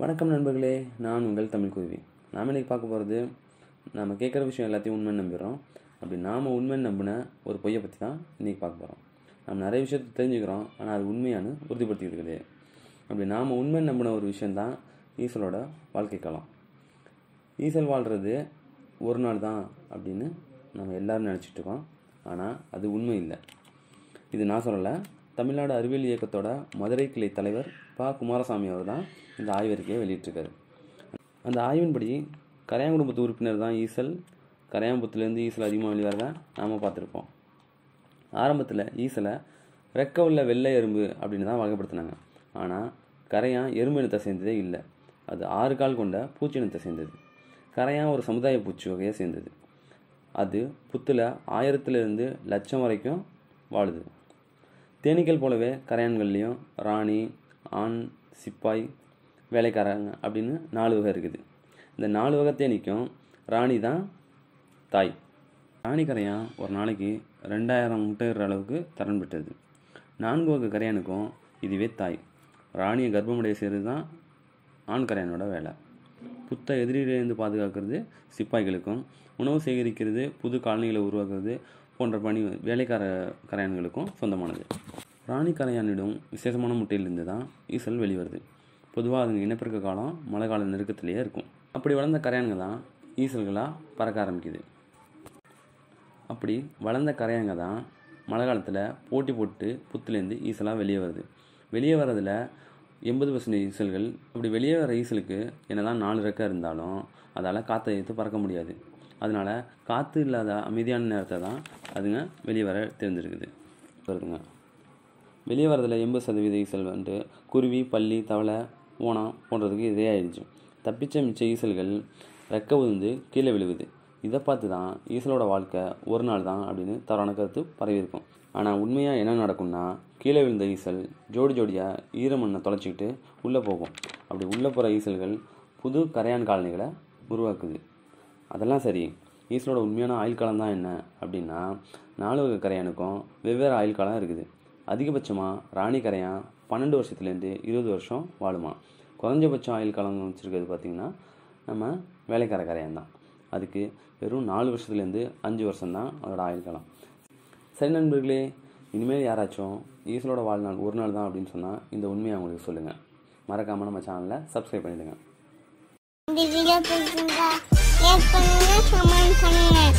வணக்கம் நண்பர்களே நான் உங்கள் தமிழ் குருவி நாம் இன்னைக்கு பார்க்க போகிறது நாம் கேட்குற விஷயம் எல்லாத்தையும் உண்மைன்னு நம்பிடுறோம் அப்படி நாம் உண்மைன்னு நம்பின ஒரு பொய்யை பற்றி தான் இன்றைக்கி பார்க்க போகிறோம் நம்ம நிறைய விஷயத்தை தெரிஞ்சுக்கிறோம் ஆனால் அது உண்மையானு உறுதிப்படுத்திக்கிட்டு இருக்குது அப்படி நாம் உண்மைன்னு நம்பின ஒரு விஷயந்தான் ஈசலோட வாழ்க்கை காலம் ஈசல் வாழ்கிறது ஒரு நாள் தான் அப்படின்னு நம்ம எல்லாரும் நினச்சிட்டு இருக்கோம் ஆனால் அது உண்மை இல்லை இது நான் சொல்லலை தமிழ்நாடு அறிவியல் இயக்கத்தோட மதுரை கிளை தலைவர் ப குமாரசாமி அவர் தான் இந்த ஆய்வறிக்கையை வெளியிட்டிருக்காரு அந்த ஆய்வின்படி கரையான் குடும்பத்து உறுப்பினர் தான் ஈசல் கரையாம்புத்துலேருந்து ஈசல் அதிகமாக வெளிவரத நாம் பார்த்துருப்போம் ஆரம்பத்தில் ஈசலை ரெக்க உள்ள வெள்ளை எறும்பு அப்படின்னு தான் வகைப்படுத்தினாங்க ஆனால் கரையான் எறும்பு இனத்தை சேர்ந்ததே இல்லை அது ஆறு கால் கொண்ட பூச்சி இனத்தை சேர்ந்தது கரையான் ஒரு சமுதாய பூச்சி வகையை சேர்ந்தது அது புத்தில் ஆயிரத்துலேருந்து லட்சம் வரைக்கும் வாழுது தேனீக்கள் போலவே கரையான்கள்லேயும் ராணி ஆண் சிப்பாய் வேலைக்காரங்க அப்படின்னு நாலு வகை இருக்குது இந்த நாலு வகை தேனீக்கும் ராணி தான் தாய் ராணி கரையான் ஒரு நாளைக்கு ரெண்டாயிரம் முட்டையிடுற அளவுக்கு திறன் பெற்றது நான்கு வகை கரையானுக்கும் இதுவே தாய் ராணியை கர்ப்பமடைய செய்கிறது தான் ஆண் கரையானோட வேலை புத்த எதிரியிலிருந்து பாதுகாக்கிறது சிப்பாய்களுக்கும் உணவு சேகரிக்கிறது புது காலனிகளை உருவாக்குறது போன்ற பணி வேலைக்கார கரையான்களுக்கும் சொந்தமானது ராணி கரையானிடம் விசேஷமான முட்டையிலிருந்து தான் ஈசல் வெளிவருது பொதுவாக அதுங்க இனப்பெருக்க காலம் மழை கால நெருக்கத்திலேயே இருக்கும் அப்படி வளர்ந்த கரையான்கள் தான் ஈசல்களாக பறக்க ஆரம்பிக்குது அப்படி வளர்ந்த கரையாங்க தான் மழை காலத்தில் போட்டி போட்டு புத்துலேருந்து ஈசலாக வெளியே வருது வெளியே வர்றதில் எண்பது பர்சன்டேஜ் ஈசல்கள் அப்படி வெளியே வர ஈசலுக்கு என்னதான் நாலு ரெக்கை இருந்தாலும் அதால் காற்றை எடுத்து பறக்க முடியாது அதனால காற்று இல்லாத அமைதியான நேரத்தை தான் அதுங்க வெளியே வர தேர்ந்தெடுக்குது வருதுங்க வெளியே வரதில் எண்பது சதவீத ஈசல் வந்துட்டு குருவி பள்ளி தவளை ஓணம் போன்றதுக்கு இதே ஆயிடுச்சு தப்பிச்ச மிச்ச ஈசல்கள் ரெக்க உதிர்ந்து கீழே விழுகுது இதை பார்த்து தான் ஈசலோட வாழ்க்கை ஒரு நாள் தான் அப்படின்னு தவறான கருத்து பரவி இருக்கும் ஆனால் உண்மையாக என்ன நடக்கும்னா கீழே விழுந்த ஈசல் ஜோடி ஜோடியாக ஈரமண்ணை தொலைச்சிக்கிட்டு உள்ளே போகும் அப்படி உள்ளே போகிற ஈசல்கள் புது கரையான் காலனிகளை உருவாக்குது அதெல்லாம் சரி ஈசலோட உண்மையான ஆயுள் காலம் தான் என்ன அப்படின்னா நாலு வகை கரையானுக்கும் வெவ்வேறு ஆயுள் காலம் இருக்குது அதிகபட்சமாக ராணி கரையான் பன்னெண்டு வருஷத்துலேருந்து இருபது வருஷம் வாழுமா குறைஞ்சபட்சம் ஆயுள் காலம் வச்சுருக்கிறது பார்த்திங்கன்னா நம்ம வேலைக்கார கரையான் தான் அதுக்கு வெறும் நாலு வருஷத்துலேருந்து அஞ்சு வருஷம் தான் அதோட ஆயுள் காலம் சரி நண்பர்களே இனிமேல் யாராச்சும் ஈசலோட வாழ்நாள் ஒரு நாள் தான் அப்படின்னு சொன்னால் இந்த உண்மையை அவங்களுக்கு சொல்லுங்கள் மறக்காமல் நம்ம சேனலை சப்ஸ்கிரைப் பண்ணிவிடுங்க இந்த வீடியோ பிடிச்சிருந்தா லைக் பண்ணுங்க கமெண்ட் பண்ணுங்க